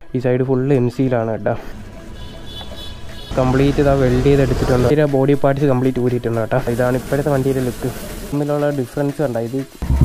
ഈ side full M സിയിലാണ് കേട്ടോ complete ഇതാ വെൽഡ് ചെയ്തെടുത്തിട്ടുണ്ട് ഇതിൻ്റെ ബോഡി പാർട്സ് കംപ്ലീറ്റ് ഊരിയിട്ടുണ്ട് കേട്ടോ ഇതാണ് ഇപ്പോഴത്തെ വണ്ടിയുടെ ലുക്ക് തമ്മിലുള്ള ഡിഫറൻസ് കണ്ട ഇത്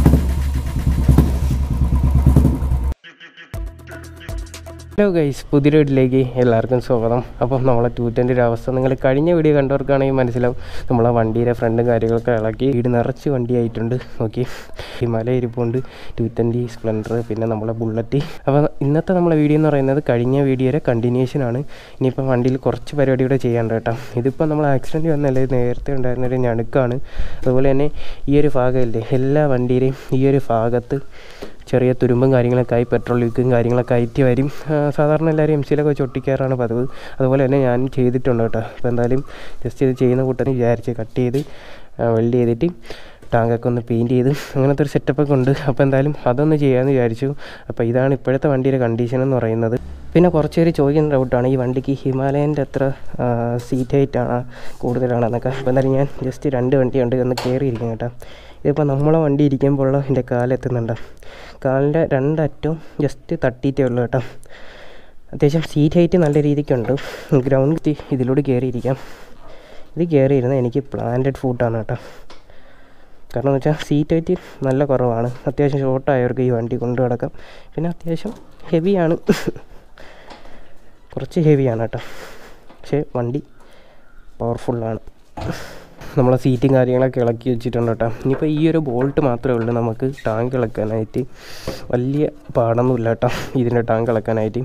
ഹലോ ഗൈസ് പുതിയ വീട്ടിലേക്ക് എല്ലാവർക്കും സ്വാഗതം അപ്പം നമ്മളെ ടൂറ്റൻ്റെ ഒരു അവസ്ഥ നിങ്ങൾ കഴിഞ്ഞ വീഡിയോ കണ്ടവർക്കാണെങ്കിൽ മനസ്സിലാവും നമ്മളെ വണ്ടിയുടെ ഫ്രണ്ടും കാര്യങ്ങളൊക്കെ ഇളക്കി വീട് നിറച്ച് വണ്ടിയായിട്ടുണ്ട് നോക്കി ഹിമാലയ ഇരിപ്പുണ്ട് ടു ട്വൻറ്റി സ്പ്ലെൻഡർ പിന്നെ നമ്മളെ ബുള്ളറ്റ് അപ്പോൾ ഇന്നത്തെ നമ്മളെ വീഡിയോ എന്ന് പറയുന്നത് കഴിഞ്ഞ വീഡിയോയുടെ കണ്ടിന്യൂഷൻ ആണ് ഇനിയിപ്പോൾ വണ്ടിയിൽ കുറച്ച് പരിപാടി കൂടെ ചെയ്യാണ്ട് കേട്ടോ ഇതിപ്പോൾ നമ്മൾ ആക്സിഡൻറ്റ് വന്നല്ലേ ഇത് നേരത്തെ ഉണ്ടായിരുന്നൊരു ഞണുക്കാണ് അതുപോലെ തന്നെ ഈ ഒരു ഭാഗമില്ലേ എല്ലാ വണ്ടിയുടെയും ഈ ഒരു ഭാഗത്ത് ചെറിയ തുരുമ്പും കാര്യങ്ങളൊക്കെ ആയി പെട്രോൾ ലീക്കും കാര്യങ്ങളൊക്കെ ആയിട്ട് വരും ആ, സാധാരണ എല്ലാവരും എം സിയിലൊക്കെ വെച്ച് ഒട്ടിക്കാറാണ് പതിവ് അതുപോലെ തന്നെ ഞാൻ ചെയ്തിട്ടുണ്ട് കേട്ടോ അപ്പോൾ എന്തായാലും ജസ്റ്റ് ഇത് ചെയ്യുന്ന കൂട്ടത്തിൽ വിചാരിച്ച് കട്ട് ചെയ്ത് വെൽഡ് ചെയ്തിട്ട് ടാങ്കൊക്കെ ഒന്ന് പെയിൻറ്റ് ചെയ്ത് അങ്ങനത്തെ ഒരു സെറ്റപ്പൊക്കെ ഉണ്ട് അപ്പോൾ എന്തായാലും അതൊന്ന് ചെയ്യാമെന്ന് വിചാരിച്ചു അപ്പോൾ ഇതാണ് ഇപ്പോഴത്തെ വണ്ടിയുടെ കണ്ടീഷൻ എന്ന് പറയുന്നത് പിന്നെ കുറച്ച് പേര് ചോദിക്കുന്ന ഡൗട്ടാണ് ഈ വണ്ടിക്ക് ഹിമാലയൻ്റെ അത്ര സീറ്റ് ഹൈറ്റ് ആണ് കൂടുതലാണെന്നൊക്കെ അപ്പോൾ എന്തായാലും ഞാൻ ജസ്റ്റ് രണ്ട് വണ്ടിയുണ്ട് ഒന്ന് കയറിയിരിക്കും കേട്ടോ ഇതിപ്പോൾ നമ്മളെ വണ്ടി ഇരിക്കുമ്പോൾ എൻ്റെ കാലെത്തുന്നുണ്ട് കാലിൻ്റെ രണ്ടറ്റവും ജസ്റ്റ് തട്ടിയിട്ടേ ഉള്ളൂ കേട്ടോ അത്യാവശ്യം സീറ്റ് ഹൈറ്റ് നല്ല രീതിക്കുണ്ട് ഗ്രൗണ്ട് ഇതിലൂടെ കയറിയിരിക്കാം ഇത് കയറിയിരുന്നത് എനിക്ക് പ്ലാന്റഡ് ഫുഡാണ് കേട്ടോ കാരണം എന്ന് വെച്ചാൽ സീറ്റ് ഹൈറ്റ് നല്ല കുറവാണ് അത്യാവശ്യം ഷോർട്ടായവർക്ക് ഈ വണ്ടി കൊണ്ടു കിടക്കാം പിന്നെ അത്യാവശ്യം ഹെവിയാണ് കുറച്ച് ഹെവിയാണ് കേട്ടോ പക്ഷേ വണ്ടി പവർഫുള്ളാണ് നമ്മളെ സീറ്റും കാര്യങ്ങളൊക്കെ ഇളക്കി വെച്ചിട്ടുണ്ട് കേട്ടോ ഇനിയിപ്പോൾ ഈ ഒരു ബോൾട്ട് മാത്രമേ ഉള്ളൂ നമുക്ക് ടാങ്ക് ഇളക്കാനായിട്ട് വലിയ പാടൊന്നുമില്ല കേട്ടോ ഇതിൻ്റെ ടാങ്ക് ഇളക്കാനായിട്ട്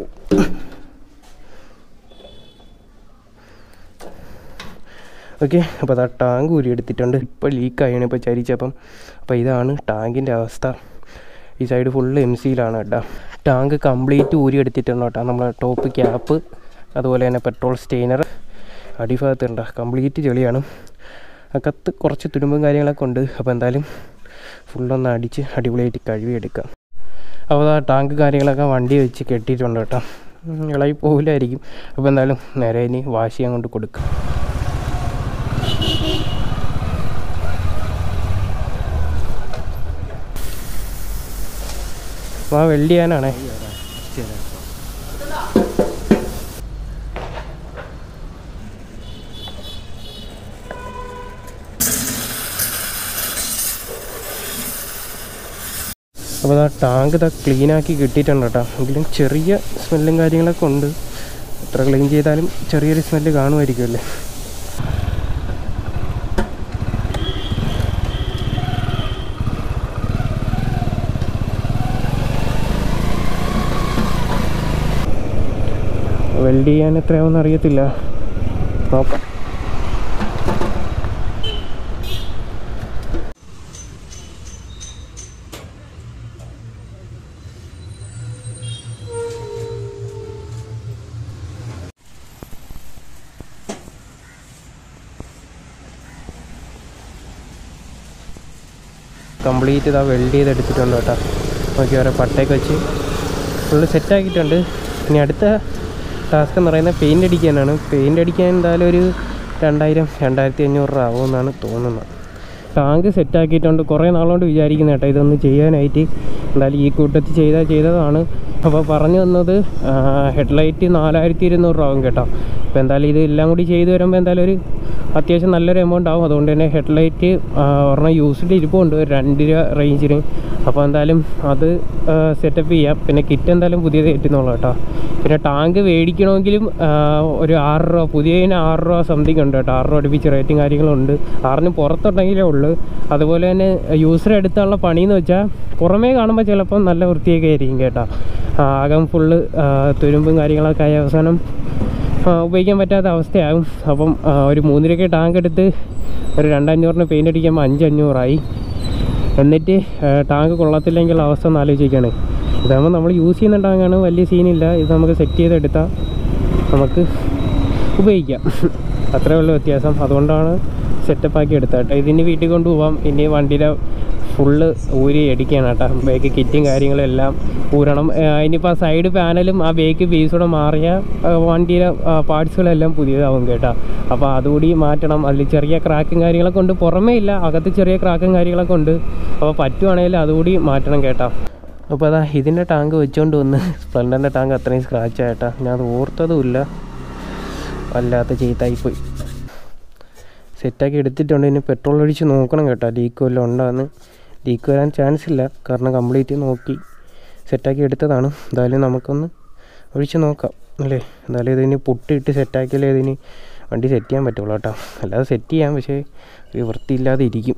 ഓക്കെ അപ്പോൾ അതാ ടാങ്ക് ഊരി എടുത്തിട്ടുണ്ട് ഇപ്പോൾ ലീക്കായാണ് ഇപ്പോൾ ചരിച്ചപ്പം അപ്പോൾ ഇതാണ് ടാങ്കിൻ്റെ അവസ്ഥ ഈ സൈഡ് ഫുള്ള് എം സിയിലാണ് കേട്ടോ ടാങ്ക് കംപ്ലീറ്റ് ഊരി എടുത്തിട്ടുണ്ട് കേട്ടോ നമ്മളെ ടോപ്പ് ക്യാപ്പ് അതുപോലെ തന്നെ പെട്രോൾ സ്റ്റെയിനർ അടിഭാഗത്തുണ്ട് കംപ്ലീറ്റ് ചെളിയാണ് അകത്ത് കുറച്ച് തുരുമ്പും കാര്യങ്ങളൊക്കെ ഉണ്ട് അപ്പോൾ എന്തായാലും ഫുള്ളൊന്ന് അടിച്ച് അടിപൊളിയായിട്ട് കഴുകിയെടുക്കാം അപ്പോൾ ആ ടാങ്ക് കാര്യങ്ങളൊക്കെ വണ്ടി വെച്ച് കെട്ടിയിട്ടുണ്ട് കേട്ടോ ഉം, ഇളകി പോകില്ലായിരിക്കും അപ്പോൾ എന്തായാലും നേരെ ഇനി വാഷ് ചെയ്യാൻ കൊണ്ട് കൊടുക്കാം ആ വെൽഡ് ചെയ്യാനാണേ അപ്പോൾ ആ ടാങ്ക് ഇതാ ക്ലീനാക്കി കിട്ടിയിട്ടുണ്ട് കേട്ടോ എങ്കിലും ചെറിയ സ്മെല്ലും കാര്യങ്ങളൊക്കെ ഉണ്ട് എത്ര ക്ലീൻ ചെയ്താലും ചെറിയൊരു സ്മെല്ല് കാണുമായിരിക്കുമല്ലേ വെൽഡ് ചെയ്യാൻ എത്രയാവുമെന്ന് അറിയത്തില്ല നോക്കാം കംപ്ലീറ്റ് ഇതാ വെൽഡ് ചെയ്തെടുത്തിട്ടുണ്ട് കേട്ടോ നോക്കി ഓരോ പട്ടയൊക്കെ വെച്ച് ഫുള്ള് സെറ്റാക്കിയിട്ടുണ്ട് ഇനി അടുത്ത ടാസ്ക് എന്ന് പറയുന്നത് പെയിൻ്റ് അടിക്കാനാണ് പെയിൻ്റ് അടിക്കാൻ എന്തായാലും ഒരു രണ്ടായിരം രണ്ടായിരത്തി അഞ്ഞൂറ് രൂപ ആവുമെന്നാണ് തോന്നുന്നത് ടാങ്ക് സെറ്റാക്കിയിട്ടുണ്ട് കുറേ നാളുകൊണ്ട് വിചാരിക്കുന്ന കേട്ടോ ഇതൊന്ന് ചെയ്യാനായിട്ട് എന്തായാലും ഈ കൂട്ടത്തിൽ ചെയ്താൽ ചെയ്തതാണ് അപ്പോൾ പറഞ്ഞു വന്നത് ഹെഡ്ലൈറ്റ് നാലായിരത്തി ഇരുന്നൂറ് രൂപ ആവും കേട്ടോ അപ്പോൾ എന്തായാലും ഇത് എല്ലാം കൂടി ചെയ്ത് വരുമ്പോൾ എന്തായാലും ഒരു അത്യാവശ്യം നല്ലൊരു എമൗണ്ട് ആവും അതുകൊണ്ട് തന്നെ ഹെഡ്ലൈറ്റ് ഒരെണ്ണം യൂസ്ഡ് ഇരിപ്പുണ്ട് ഒരു രണ്ട് രൂപ റേഞ്ചിന് അപ്പോൾ എന്തായാലും അത് സെറ്റപ്പ് ചെയ്യാം പിന്നെ കിറ്റ് എന്തായാലും പുതിയത് കയറ്റുന്നുള്ളൂ കേട്ടോ പിന്നെ ടാങ്ക് മേടിക്കണമെങ്കിലും ആ, ഒരു ആറ് രൂപ പുതിയതിന് ആറ് രൂപ സംതിങ് ഉണ്ട് കേട്ടോ ആറ് രൂപ അടുപ്പിച്ച് റേറ്റും കാര്യങ്ങളുണ്ട് ആറിന് പുറത്തുണ്ടെങ്കിലേ ഉള്ളൂ അതുപോലെ തന്നെ യൂസർ എടുത്തുള്ള പണിയെന്ന് വെച്ചാൽ പുറമേ കാണുമ്പോൾ ചിലപ്പം നല്ല വൃത്തിയൊക്കെ ആയിരിക്കും കേട്ടോ ആ, അകം ഫുള്ള് തുരുമ്പും കാര്യങ്ങളൊക്കെ ആയ അവസാനം ആ, ഉപയോഗിക്കാൻ പറ്റാത്ത അവസ്ഥയാകും അപ്പം ആ, ഒരു മൂന്നിരക്ക് ടാങ്ക് എടുത്ത് ഒരു രണ്ടഞ്ഞൂറിന് പെയിൻ്റ് അടിക്കുമ്പോൾ അഞ്ചഞ്ഞൂറായി എന്നിട്ട് ആ, ടാങ്ക് കൊള്ളത്തില്ലെങ്കിൽ അവസ്ഥ ഒന്ന് ആലോചിക്കുകയാണ് ഇതാകുമ്പോൾ നമ്മൾ യൂസ് ചെയ്യുന്ന ടാങ്കാണ് വലിയ സീനില്ല ഇത് നമുക്ക് സെറ്റ് ചെയ്തെടുത്താൽ നമുക്ക് ഉപയോഗിക്കാം അത്രേ ഉള്ളൂ വ്യത്യാസം അതുകൊണ്ടാണ് സെറ്റപ്പാക്കി എടുത്തത് കേട്ടോ ഇതിന് വീട്ടിൽ കൊണ്ടുപോകാം ഇനി വണ്ടിയുടെ ഫുള്ള് ഊരി അടിക്കുകയാണ് കേട്ടോ ബേക്ക് കിറ്റും കാര്യങ്ങളും എല്ലാം ഊരണം ഇനിയിപ്പോൾ ആ സൈഡ് പാനലും ആ ബേക്ക് ബേസൂടെ മാറിയ ആ, വണ്ടിയുടെ പാർട്സുകളെല്ലാം പുതിയതാവും കേട്ടോ അപ്പോൾ അതുകൂടി മാറ്റണം അതിൽ ചെറിയ ക്രാക്കും കാര്യങ്ങളൊക്കെ ഉണ്ട് പുറമേ ഇല്ല അകത്ത് ചെറിയ ക്രാക്കും കാര്യങ്ങളൊക്കെ ഉണ്ട് അപ്പോൾ പറ്റുവാണെങ്കിൽ അതുകൂടി മാറ്റണം കേട്ടോ അപ്പോൾ അതാ ഇതിൻ്റെ ടാങ്ക് വെച്ചുകൊണ്ട് വന്ന് സ്പ്ലെൻഡറിൻ്റെ ടാങ്ക് അത്രയും സ്ക്രാച്ച് ആയിട്ടാ ഞാൻ അത് ഓർത്തതുമില്ല വല്ലാത്ത ചീത്തായിപ്പോയി സെറ്റാക്കി എടുത്തിട്ടുണ്ട് ഇനി പെട്രോൾ ഒഴിച്ച് നോക്കണം കേട്ടോ ലീക്ക് വല്ലതും ഉണ്ടോയെന്ന് ലീക്ക് വരാൻ ചാൻസ് ഇല്ല കാരണം കംപ്ലീറ്റ് നോക്കി സെറ്റാക്കി എടുത്തതാണ് എന്തായാലും നമുക്കൊന്ന് ഒഴിച്ച് നോക്കാം അല്ലേ എന്തായാലും ഇതിന് പൊട്ടിയിട്ട് സെറ്റാക്കിയാലേ ഇതിന് വണ്ടി സെറ്റ് ചെയ്യാൻ പറ്റുള്ളൂ കേട്ടോ അല്ലാതെ സെറ്റ് ചെയ്യാം പക്ഷേ ഒരു വൃത്തിയില്ലാതെ ഇരിക്കും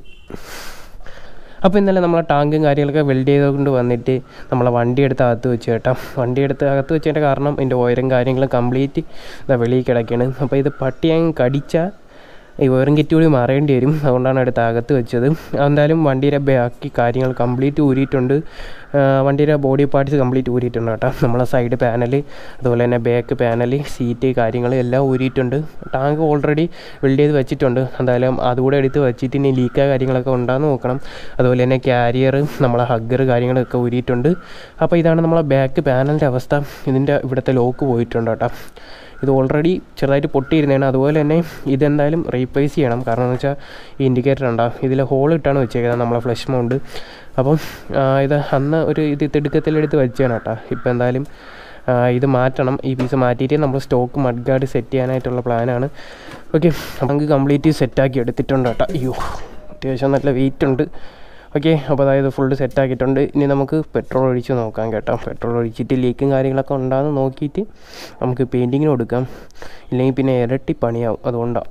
അപ്പോൾ ഇന്നലെ നമ്മളെ ടാങ്കും കാര്യങ്ങളൊക്കെ വെൽഡ് ചെയ്തുകൊണ്ട് വന്നിട്ട് നമ്മളെ വണ്ടി എടുത്ത് അകത്ത് വെച്ച് കേട്ടോ വണ്ടി എടുത്ത് അകത്ത് വെച്ചതിൻ്റെ കാരണം ഇതിൻ്റെ വയറും കാര്യങ്ങളും കംപ്ലീറ്റ് ഇതാ വെളിയിൽ കിടക്കുകയാണ് അപ്പോൾ ഇത് പട്ടിയാൻ കടിച്ചാൽ ഈ വയറും കിറ്റ് കൂടി മാറേണ്ടി വരും അതുകൊണ്ടാണ് എടുത്ത് അകത്ത് വെച്ചത് എന്തായാലും വണ്ടിയുടെ ബാക്കി കാര്യങ്ങൾ കംപ്ലീറ്റ് ഊരിയിട്ടുണ്ട് ആ, വണ്ടിയുടെ ബോഡി പാർട്സ് കംപ്ലീറ്റ് ഊരിയിട്ടുണ്ട് കേട്ടോ നമ്മളെ സൈഡ് പാനൽ അതുപോലെ തന്നെ ബാക്ക് പാനൽ സീറ്റ് കാര്യങ്ങൾ എല്ലാം ഊരിയിട്ടുണ്ട് ടാങ്ക് ഓൾറെഡി വെൽഡ് ചെയ്ത് വെച്ചിട്ടുണ്ട് എന്തായാലും അതുകൂടെ എടുത്ത് വെച്ചിട്ട് ഇനി ലീക്ക കാര്യങ്ങളൊക്കെ ഉണ്ടാകുന്ന നോക്കണം അതുപോലെ തന്നെ ക്യാരിയർ നമ്മളെ ഹഗ്ഗർ കാര്യങ്ങളൊക്കെ ഊരിയിട്ടുണ്ട് അപ്പോൾ ഇതാണ് നമ്മളെ ബാക്ക് പാനലിൻ്റെ അവസ്ഥ ഇതിൻ്റെ ഇവിടുത്തെ ലോക്ക് പോയിട്ടുണ്ട് കേട്ടോ ഇത് ഓൾറെഡി ചെറുതായിട്ട് പൊട്ടിയിരുന്നതാണ് അതുപോലെ തന്നെ ഇതെന്തായാലും റീപ്ലേസ് ചെയ്യണം കാരണം എന്ന് വെച്ചാൽ ഈ ഇൻഡിക്കേറ്റർ ഉണ്ടാവും ഇതിൽ ഹോൾ ഇട്ടാണ് വെച്ചേക്കുന്നത് നമ്മളെ ഫ്ലഷ് മൗണ്ട് അപ്പം ആ, ഇത് അന്ന് ഒരു ഇത് തിടുക്കത്തിലെടുത്ത് വെച്ചാണ് കേട്ടോ ഇപ്പം എന്തായാലും ആ, ഇത് മാറ്റണം ഈ പീസ് മാറ്റിയിട്ട് നമ്മൾ സ്റ്റോക്ക് മഡ് ഗാർഡ് സെറ്റ് ചെയ്യാനായിട്ടുള്ള പ്ലാനാണ് ഓക്കെ നമുക്ക് കംപ്ലീറ്റ് സെറ്റാക്കി എടുത്തിട്ടുണ്ട് കേട്ടോ അയ്യോ അത്യാവശ്യം നല്ല വെയിറ്റ് ഉണ്ട് ഓക്കെ അപ്പോൾ അതായത് ഫുള്ള് സെറ്റാക്കിയിട്ടുണ്ട് ഇനി നമുക്ക് പെട്രോൾ ഒഴിച്ച് നോക്കാം കേട്ടോ പെട്രോൾ ഒഴിച്ചിട്ട് ലീക്കും കാര്യങ്ങളൊക്കെ ഉണ്ടാകുന്ന നോക്കിയിട്ട് നമുക്ക് പെയിൻറ്റിങ്ങിന് കൊടുക്കാം ഇല്ലെങ്കിൽ പിന്നെ ഇരട്ടി പണിയാവും അതുകൊണ്ടാണ്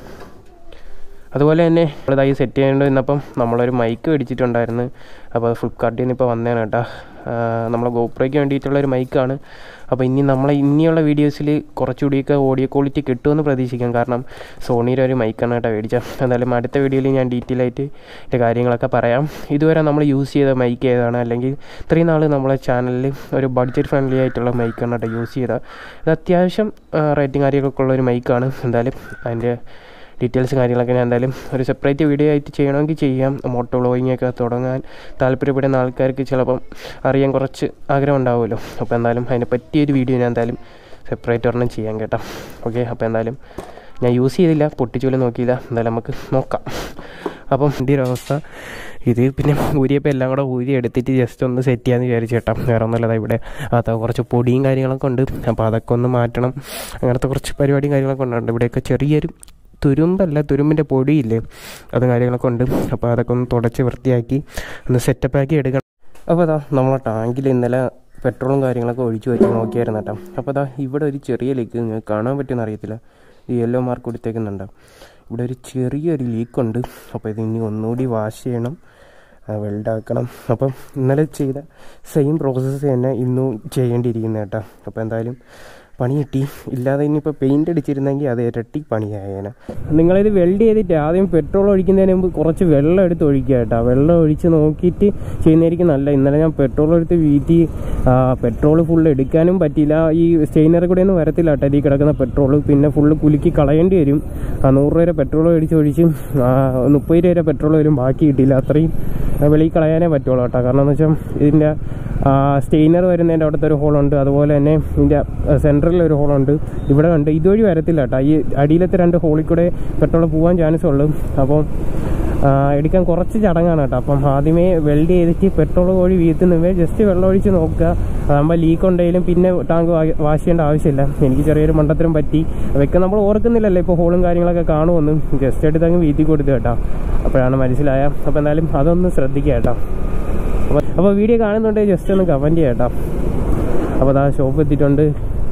അതുപോലെ തന്നെ നമ്മളിതായി സെറ്റ് ചെയ്യേണ്ടി വന്നപ്പം നമ്മളൊരു മൈക്ക് മേടിച്ചിട്ടുണ്ടായിരുന്നു അപ്പോൾ ഫ്ലിപ്കാർട്ടിൽ നിന്ന് ഇപ്പോൾ വന്നതാണ് കേട്ടോ ആ, നമ്മളെ ഗോപ്രോയ്ക്ക് വേണ്ടിയിട്ടുള്ള ഒരു മൈക്കാണ് അപ്പോൾ ഇനി നമ്മളെ ഇനിയുള്ള വീഡിയോസിൽ കുറച്ചുകൂടിയൊക്കെ ഓഡിയോ ക്വാളിറ്റി കിട്ടുമെന്ന് പ്രതീക്ഷിക്കാം കാരണം സോണിയുടെ ഒരു മൈക്കാണ് കേട്ടോ മേടിച്ചത് എന്തായാലും അടുത്ത വീഡിയോയിൽ ഞാൻ ഡീറ്റെയിൽ ആയിട്ട് ഇതിൻ്റെ കാര്യങ്ങളൊക്കെ പറയാം ഇതുവരെ നമ്മൾ യൂസ് ചെയ്ത മൈക്ക് ഏതാണ് അല്ലെങ്കിൽ ഇത്രയും നാൾ നമ്മളെ ചാനലിൽ ഒരു ബഡ്ജറ്റ് ഫ്രണ്ട്ലി ആയിട്ടുള്ള മൈക്കാണ് കേട്ടോ യൂസ് ചെയ്തത് ഇത് അത്യാവശ്യം റേറ്റിംഗ് കാര്യങ്ങളൊക്കെ ഉള്ള ഒരു മൈക്കാണ് എന്തായാലും അതിൻ്റെ ഡീറ്റെയിൽസ് കാര്യങ്ങളൊക്കെ ഞാൻ എന്തായാലും ഒരു സെപ്പറേറ്റ് വീഡിയോ ആയിട്ട് ചെയ്യണമെങ്കിൽ ചെയ്യാം മോട്ടോ വ്ളോഗിങ് ഒക്കെ തുടങ്ങാൻ താല്പര്യപ്പെടുന്ന ആൾക്കാർക്ക് ചിലപ്പം അറിയാൻ കുറച്ച് ആഗ്രഹം ഉണ്ടാവുമല്ലോ അപ്പോൾ എന്തായാലും അതിനെ പറ്റിയൊരു വീഡിയോ ഞാൻ എന്തായാലും സെപ്പറേറ്റ് ഒരെണ്ണം ചെയ്യാം കേട്ടോ ഓക്കെ അപ്പോൾ എന്തായാലും ഞാൻ യൂസ് ചെയ്തില്ല പൊട്ടിച്ചോലും നോക്കിയില്ല എന്തായാലും നമുക്ക് നോക്കാം അപ്പം വണ്ടിയുടെ അവസ്ഥ ഇത് പിന്നെ ഊരിയപ്പോൾ എല്ലാം കൂടെ ഊരി എടുത്തിട്ട് ജസ്റ്റ് ഒന്ന് സെറ്റ് ചെയ്യാമെന്ന് വിചാരിച്ചു കേട്ടോ വേറെ ഒന്നുമല്ല ഇവിടെ അത് കുറച്ച് പൊടിയും കാര്യങ്ങളൊക്കെ ഉണ്ട് അപ്പോൾ അതൊക്കെ ഒന്ന് മാറ്റണം അങ്ങനത്തെ കുറച്ച് പരിപാടിയും കാര്യങ്ങളൊക്കെ ഉണ്ട് ഇവിടെയൊക്കെ ചെറിയൊരു തുരുമ്പല്ല തുരുമ്പിൻ്റെ പൊടിയില്ലേ അതും കാര്യങ്ങളൊക്കെ ഉണ്ട് അപ്പോൾ അതൊക്കെ ഒന്ന് തുടച്ച് വൃത്തിയാക്കി ഒന്ന് സെറ്റപ്പാക്കി എടുക്കണം അപ്പോൾ അതാ നമ്മളെ ടാങ്കിൽ ഇന്നലെ പെട്രോളും കാര്യങ്ങളൊക്കെ ഒഴിച്ചു വെച്ച് നോക്കിയായിരുന്നു കേട്ടോ അപ്പോൾ അതാ ഇവിടെ ഒരു ചെറിയ ലീക്ക് നിങ്ങൾക്ക് കാണാൻ പറ്റുമെന്ന് അറിയത്തില്ല ഈ യെല്ലോ മാർക്ക് കൊടുത്തേക്കുന്നുണ്ട് ഇവിടെ ഒരു ചെറിയൊരു ലീക്കുണ്ട് അപ്പോൾ ഇത് ഇനി ഒന്നുകൂടി വാഷ് ചെയ്യണം വെൽഡാക്കണം അപ്പം ഇന്നലെ ചെയ്ത സെയിം പ്രോസസ്സ് തന്നെ ഇന്നും ചെയ്യേണ്ടിയിരിക്കുന്നത് കേട്ടോ അപ്പോൾ എന്തായാലും പണി കിട്ടി ഇല്ലാതെ ഇനിയിപ്പോൾ പെയിൻ്റ് അടിച്ചിരുന്നെങ്കിൽ അത് ഇരട്ടി പണിയായേനെ നിങ്ങളിത് വെൽഡ് ചെയ്തിട്ട് ആദ്യം പെട്രോൾ ഒഴിക്കുന്നതിന് മുമ്പ് കുറച്ച് വെള്ളം എടുത്ത് ഒഴിക്കുക കേട്ടോ വെള്ളം ഒഴിച്ച് നോക്കിയിട്ട് ചെയ്യുന്നതായിരിക്കും നല്ല ഇന്നലെ ഞാൻ പെട്രോൾ എടുത്ത് വീട്ടി പെട്രോൾ ഫുള്ള് എടുക്കാനും പറ്റിയില്ല ഈ സ്റ്റെയിനറി കൂടെ ഒന്നും വരത്തില്ല കേട്ടോ ഈ കിടക്കുന്ന പെട്രോൾ പിന്നെ ഫുള്ള് കുലുക്കി കളയേണ്ടി വരും ആ നൂറ് രൂപ പെട്രോൾ മേടിച്ച് ഒഴിച്ച് ആ, മുപ്പത് രൂപ പെട്രോൾ വരും ബാക്കി കിട്ടിയില്ല അത്രയും ആ, വെളിയിൽ കളയാനേ പറ്റുള്ളൂ കേട്ടോ കാരണം എന്ന് വെച്ചാൽ ഇതിൻ്റെ സ്റ്റെയിനർ വരുന്നതിൻ്റെ അവിടുത്തെ ഒരു ഹോളുണ്ട് അതുപോലെ തന്നെ ഇതിൻ്റെ സെൻട്രലിൽ ഒരു ഹോളുണ്ട് ഇവിടെ ഉണ്ട് ഇതുവഴി വരത്തില്ല കേട്ടോ ഈ അടിയിലത്തെ രണ്ട് ഹോളിൽ കൂടെ പെട്രോൾ പോകാൻ ചാൻസ് ഉള്ളൂ അപ്പോൾ ആ, എടുക്കാൻ കുറച്ച് ചടങ്ങാണ് കേട്ടോ അപ്പം ആദ്യമേ വെൽഡ് ചെയ്തിട്ട് പെട്രോൾ കോഴി വീഴ്ത്തുന്നവേ ജസ്റ്റ് വെള്ളം ഒഴിച്ച് നോക്കുക അതാകുമ്പോൾ ലീക്ക് ഉണ്ടെങ്കിലും പിന്നെ ടാങ്ക് വാഷ് ചെയ്യേണ്ട ആവശ്യമില്ല എനിക്ക് ചെറിയൊരു മണ്ടത്തരം പറ്റി അതൊക്കെ നമ്മൾ ഓർക്കുന്നില്ലല്ലോ ഇപ്പോൾ ഹോളും കാര്യങ്ങളൊക്കെ കാണുമെന്ന് ജസ്റ്റ് എടുത്ത് അങ്ങ് വീത്തി കൊടുത്തു കേട്ടോ അപ്പോഴാണ് മനസ്സിലായ അപ്പോൾ എന്തായാലും അതൊന്ന് ശ്രദ്ധിക്കുക കേട്ടോ അപ്പോൾ അപ്പോൾ വീഡിയോ കാണുന്നുണ്ടെങ്കിൽ ജസ്റ്റ് ഒന്ന് കമൻറ്റ് ചെയ്യാം കേട്ടോ അപ്പോൾ അതാ ഷോപ്പ് എത്തിയിട്ടുണ്ട്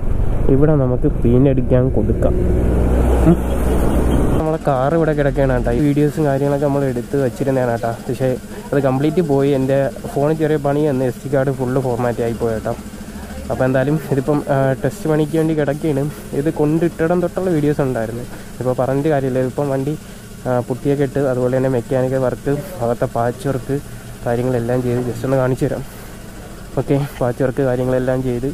ഇവിടെ നമുക്ക് പീനടിക്കാൻ കൊടുക്കാം ഉം. നമ്മളെ കാർ ഇവിടെ കിടക്കുകയാണ് കേട്ടോ ഈ വീഡിയോസും കാര്യങ്ങളൊക്കെ നമ്മൾ എടുത്ത് വെച്ചിരുന്നതാണ് കേട്ടോ പക്ഷേ അത് കംപ്ലീറ്റ് പോയി എൻ്റെ ഫോണിൽ ചെറിയ പണി എന്ന് S D card full format ആയി പോയി കേട്ടോ അപ്പോൾ എന്തായാലും ഇതിപ്പം ടെസ്റ്റ് പണിക്ക് വേണ്ടി കിടക്കുകയാണ് ഇത് കൊണ്ടിട്ടിടം തൊട്ടുള്ള വീഡിയോസ് ഉണ്ടായിരുന്നു ഇപ്പോൾ പറഞ്ഞിട്ട് കാര്യമില്ല ഇതിപ്പം വണ്ടി ആ, പുട്ടിയൊക്കെ ഇട്ട് അതുപോലെ തന്നെ മെക്കാനിക്കൽ വർക്ക് അകത്തെ പാച്ച് വർക്ക് കാര്യങ്ങളെല്ലാം ചെയ്ത് ജസ്റ്റ് ഒന്ന് കാണിച്ചു തരാം ഓക്കെ പാച്ച് വർക്ക് കാര്യങ്ങളെല്ലാം ചെയ്ത്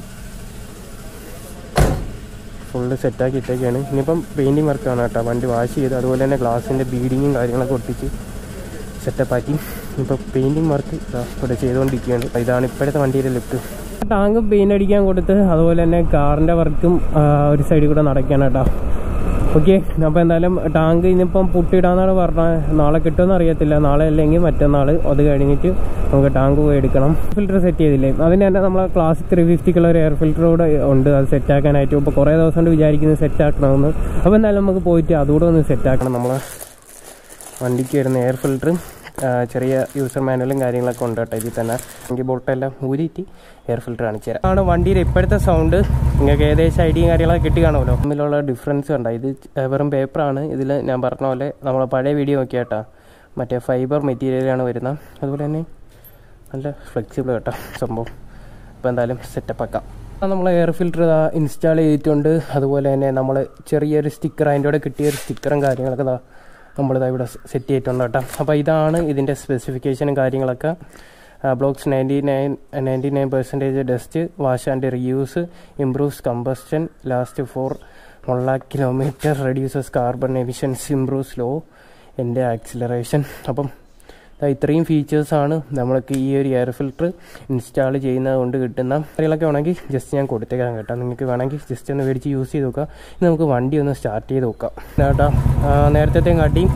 ഫുള്ള് സെറ്റാക്കി ഇട്ടേക്കാണ് ഇനിയിപ്പം പെയിൻറ്റിങ് വർക്കാണ് കേട്ടോ വണ്ടി വാഷ് ചെയ്ത് അതുപോലെ തന്നെ ഗ്ലാസിൻ്റെ ബീഡിങ്ങും കാര്യങ്ങളൊക്കെ ഒട്ടിച്ച് സെറ്റപ്പാക്കി ഇപ്പോൾ പെയിൻറ്റിങ് വർക്ക് ഇവിടെ ചെയ്തുകൊണ്ടിരിക്കുകയാണ് ഇതാണ് ഇപ്പോഴത്തെ വണ്ടിയുടെ ലുക്ക് ടാങ്കും പെയിൻ്റ് അടിക്കാൻ കൊടുത്ത് അതുപോലെ തന്നെ കാറിൻ്റെ വർക്കും ഒരു സൈഡിൽ കൂടെ നടക്കുകയാണ് കേട്ടോ ഓക്കെ അപ്പോൾ എന്തായാലും ടാങ്ക് ഇന്നിപ്പം പുട്ടിടാന്നാണ് പറഞ്ഞത് നാളെ കിട്ടുമെന്ന് അറിയത്തില്ല നാളെ അല്ലെങ്കിൽ മറ്റന്നാൾ അത് കഴിഞ്ഞിട്ട് നമുക്ക് ടാങ്ക് പോയി എടുക്കണം ഫിൽറ്റർ സെറ്റ് ചെയ്തില്ലേ അതിന് തന്നെ നമ്മളെ ക്ലാസിക് ത്രീ ഫിഫ്റ്റിക്കുള്ള ഒരു എയർ ഫിൽറ്റർ കൂടെ ഉണ്ട് അത് സെറ്റ് ആക്കാനായിട്ട് ഇപ്പോൾ കുറേ ദിവസം കൊണ്ട് വിചാരിക്കുന്നത് സെറ്റ് ആക്കണമെന്ന് അപ്പോൾ എന്തായാലും നമുക്ക് പോയിട്ട് അതുകൂടെ ഒന്ന് സെറ്റ് ആക്കണം നമ്മളെ വണ്ടിക്ക് വരുന്ന എയർ ഫിൽറ്റർ ചെറിയ യൂസർ മാനുവലും കാര്യങ്ങളൊക്കെ ഉണ്ട് കേട്ടോ ഇതിൽ തന്നെ എനിക്ക് ബോട്ടെല്ലാം ഊരിയിട്ട് എയർ ഫിൽറ്റർ കാണിച്ചു തരാം ആണ് വണ്ടിയുടെ ഇപ്പോഴത്തെ സൗണ്ട് നിങ്ങൾക്ക് ഏകദേശം ഐഡിയയും കാര്യങ്ങളൊക്കെ കിട്ടി കാണുമല്ലോ തമ്മിലുള്ള ഡിഫറൻസ് ഉണ്ട് ഇത് വെറും പേപ്പറാണ് ഇതിൽ ഞാൻ പറഞ്ഞ പോലെ നമ്മളെ പഴയ വീഡിയോ നോക്കിയാട്ടാ മറ്റേ ഫൈബർ മെറ്റീരിയലാണ് വരുന്നത് അതുപോലെ തന്നെ നല്ല ഫ്ലെക്സിബിൾ കേട്ടോ സംഭവം അപ്പോൾ എന്തായാലും സെറ്റപ്പ് ആക്കാം നമ്മൾ എയർ ഫിൽറ്റർ ഇൻസ്റ്റാൾ ചെയ്തിട്ടുണ്ട് അതുപോലെ തന്നെ നമ്മൾ ചെറിയൊരു സ്റ്റിക്കർ അതിൻ്റെ കൂടെ കിട്ടിയ ഒരു സ്റ്റിക്കറും കാര്യങ്ങളൊക്കെ ദാ നമ്മളിതാ ഇവിടെ സെറ്റ് ചെയ്തിട്ടുണ്ട് കേട്ടോ അപ്പോൾ ഇതാണ് ഇതിൻ്റെ സ്പെസിഫിക്കേഷനും കാര്യങ്ങളൊക്കെ blocks ninety nine ninety nine percentage dust wash and reuse improves combustion last for one lakh kilometre reduces carbon emissions improves low end acceleration അപ്പം ദാ ഇത്രയും ഫീച്ചേഴ്സാണ് നമ്മൾക്ക് ഈ ഒരു എയർ ഫിൽറ്റർ ഇൻസ്റ്റാൾ ചെയ്യുന്നത് കൊണ്ട് കിട്ടുന്ന കാര്യങ്ങളൊക്കെ വേണമെങ്കിൽ ജസ്റ്റ് ഞാൻ കൊടുത്തേക്കാം കേട്ടോ നിങ്ങൾക്ക് വേണമെങ്കിൽ ജസ്റ്റ് ഒന്ന് മേടിച്ച് യൂസ് ചെയ്ത് നോക്കാം ഇനി നമുക്ക് വണ്ടി ഒന്ന് സ്റ്റാർട്ട് ചെയ്ത് നോക്കാം കേട്ടോ നേരത്തെ കാട്ടി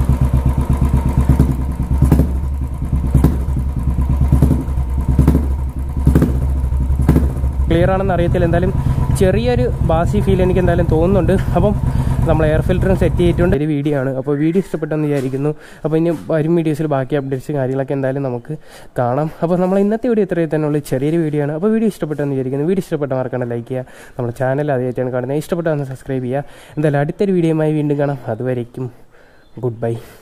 ക്ലിയർ ആണെന്ന് അറിയത്തില്ല എന്തായാലും ചെറിയൊരു ബാസി ഫീൽ എനിക്ക് എന്തായാലും തോന്നുന്നുണ്ട് അപ്പം നമ്മൾ എയർ ഫിൽറ്ററും സെറ്റ് ചെയ്തിട്ടുണ്ട് ഒരു വീഡിയോ ആണ് അപ്പോൾ വീഡിയോ ഇഷ്ടപ്പെട്ടെന്ന് വിചാരിക്കുന്നു അപ്പോൾ ഇനി വരും വീഡിയോസിൽ ബാക്കി അപ്ഡേറ്റ്സ് കാര്യങ്ങളൊക്കെ എന്തായാലും നമുക്ക് കാണാം അപ്പോൾ നമ്മൾ ഇന്നത്തെ വീഡിയോ ഇത്രയും തന്നെ ഉള്ള ചെറിയൊരു വീഡിയോ ആണ് അപ്പോൾ വീഡിയോ ഇഷ്ടപ്പെട്ടെന്ന് വിചാരിക്കുന്നു വീഡിയോ ഇഷ്ടപ്പെട്ട മറക്കണ്ട ലൈക്ക് ചെയ്യുക നമ്മുടെ ചാനൽ ആദ്യമായിട്ടാണ് കാണുന്നത് ഇഷ്ടപ്പെട്ടതെന്ന് സബ്സ്ക്രൈബ് ചെയ്യുക എന്തായാലും അടുത്തൊരു വീഡിയോയുമായി വീണ്ടും കാണാം അതുവരേക്കും ഗുഡ് ബൈ